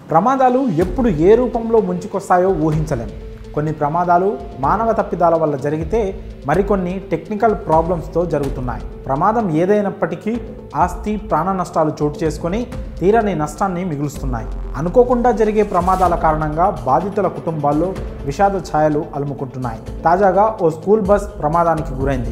ప్రమాదాలు ఎప్పుడు ఏ రూపంలో ముంచుకొస్తాయో ఊహించలేం కొన్ని ప్రమాదాలు మానవ తప్పిదాల వల్ల జరిగితే మరికొన్ని టెక్నికల్ ప్రాబ్లమ్స్తో జరుగుతున్నాయి ప్రమాదం ఏదైనప్పటికీ ఆస్తి ప్రాణ నష్టాలు చోటు చేసుకొని తీరని నష్టాన్ని మిగులుస్తున్నాయి అనుకోకుండా జరిగే ప్రమాదాల కారణంగా బాధితుల కుటుంబాల్లో విషాద ఛాయలు అలుముకుంటున్నాయి తాజాగా ఓ స్కూల్ బస్ ప్రమాదానికి గురైంది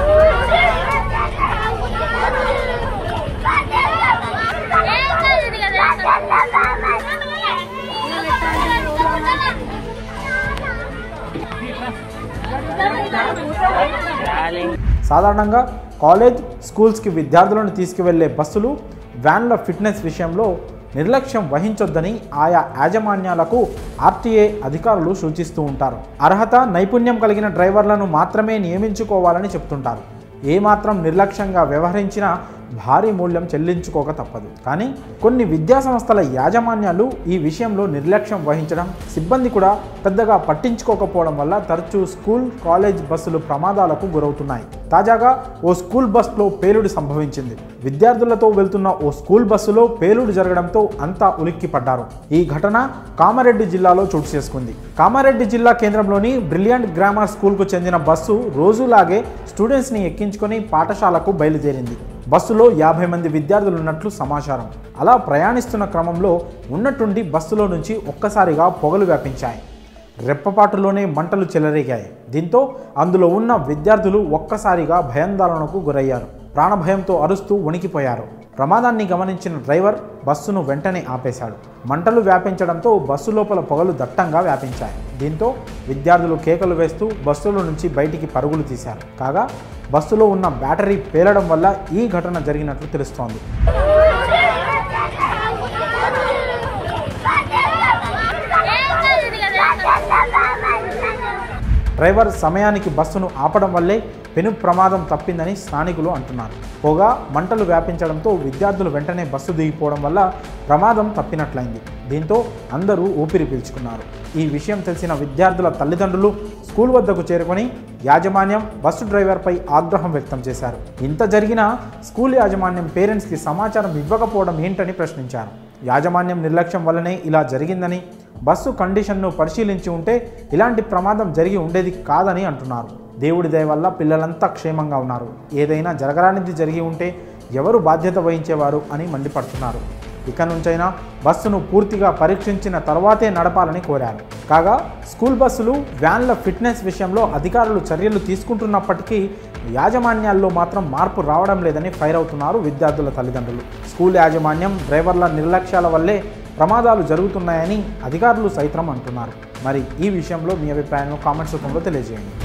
సాధారణంగా కాలేజ్ స్కూల్స్కి విద్యార్థులను తీసుకువెళ్లే బస్సులు వ్యాన్ల ఫిట్నెస్ విషయంలో నిర్లక్ష్యం వహించొద్దని ఆయా యాజమాన్యాలకు ఆర్టీఏ అధికారులు సూచిస్తూ ఉంటారు అర్హత నైపుణ్యం కలిగిన డ్రైవర్లను మాత్రమే నియమించుకోవాలని చెప్తుంటారు ఏమాత్రం నిర్లక్ష్యంగా వ్యవహరించినా భారీ మూల్యం చెల్లించుకోక తప్పదు కానీ కొన్ని విద్యా సంస్థల యాజమాన్యాలు ఈ విషయంలో నిర్లక్ష్యం వహించడం సిబ్బంది కూడా పెద్దగా పట్టించుకోకపోవడం వల్ల తరచూ స్కూల్ కాలేజ్ బస్సులు ప్రమాదాలకు గురవుతున్నాయి తాజాగా ఓ స్కూల్ బస్సులో పేలుడు సంభవించింది విద్యార్థులతో వెళ్తున్న ఓ స్కూల్ బస్సులో పేలుడు జరగడంతో అంతా ఉలిక్కి పడ్డారు ఈ ఘటన కామారెడ్డి జిల్లాలో చోటు చేసుకుంది కామారెడ్డి జిల్లా కేంద్రంలోని బ్రిలియంట్ గ్రామర్ స్కూల్కు చెందిన బస్సు రోజులాగే స్టూడెంట్స్ని ఎక్కించుకొని పాఠశాలకు బయలుదేరింది బస్సులో యాభై మంది విద్యార్థులు ఉన్నట్లు సమాచారం అలా ప్రయాణిస్తున్న క్రమంలో ఉన్నట్టుండి బస్సులో నుంచి ఒక్కసారిగా పొగలు వ్యాపించాయి రెప్పపాటులోనే మంటలు చెలరేగాయి దీంతో అందులో ఉన్న విద్యార్థులు ఒక్కసారిగా భయాందోళనకు గురయ్యారు ప్రాణభయంతో అరుస్తూ వణికిపోయారు ప్రమాదాన్ని గమనించిన డ్రైవర్ బస్సును వెంటనే ఆపేశాడు మంటలు వ్యాపించడంతో బస్సు లోపల పొగలు దట్టంగా వ్యాపించాయి దీంతో విద్యార్థులు కేకలు వేస్తూ బస్సులో నుంచి బయటికి పరుగులు తీశారు కాగా బస్సులో ఉన్న బ్యాటరీ పేలడం వల్ల ఈ ఘటన జరిగినట్లు తెలుస్తోంది డ్రైవర్ సమయానికి బస్సును ఆపడం వల్లే పెను ప్రమాదం తప్పిందని స్థానికులు అంటున్నారు పొగ మంటలు వ్యాపించడంతో విద్యార్థులు వెంటనే బస్సు దిగిపోవడం వల్ల ప్రమాదం తప్పినట్లయింది దీంతో అందరూ ఊపిరి పీల్చుకున్నారు ఈ విషయం తెలిసిన విద్యార్థుల తల్లిదండ్రులు స్కూల్ వద్దకు చేరుకొని యాజమాన్యం బస్సు డ్రైవర్పై ఆగ్రహం వ్యక్తం చేశారు ఇంత జరిగినా స్కూల్ యాజమాన్యం పేరెంట్స్కి సమాచారం ఇవ్వకపోవడం ఏంటని ప్రశ్నించారు యాజమాన్యం నిర్లక్ష్యం వల్లనే ఇలా జరిగిందని బస్సు కండిషన్ను పరిశీలించి ఉంటే ఇలాంటి ప్రమాదం జరిగి ఉండేది కాదని అంటున్నారు దేవుడి దయ వల్ల పిల్లలంతా క్షేమంగా ఉన్నారు ఏదైనా జరగరానిది జరిగి ఉంటే ఎవరు బాధ్యత వహించేవారు అని మండిపడుతున్నారు ఇక నుంచైనా బస్సును పూర్తిగా పరీక్షించిన తర్వాతే నడపాలని కోరారు కాగా స్కూల్ బస్సులు వ్యాన్ల ఫిట్నెస్ విషయంలో అధికారులు చర్యలు తీసుకుంటున్నప్పటికీ యాజమాన్యాల్లో మాత్రం మార్పు రావడం లేదని ఫైర్ అవుతున్నారు విద్యార్థుల తల్లిదండ్రులు స్కూల్ యాజమాన్యం డ్రైవర్ల నిర్లక్ష్యాల వల్లే ప్రమాదాలు జరుగుతున్నాయని అధికారులు సైతం అంటున్నారు మరి ఈ విషయంలో మీ అభిప్రాయాన్ని కామెంట్స్ రూపంలో తెలియజేయండి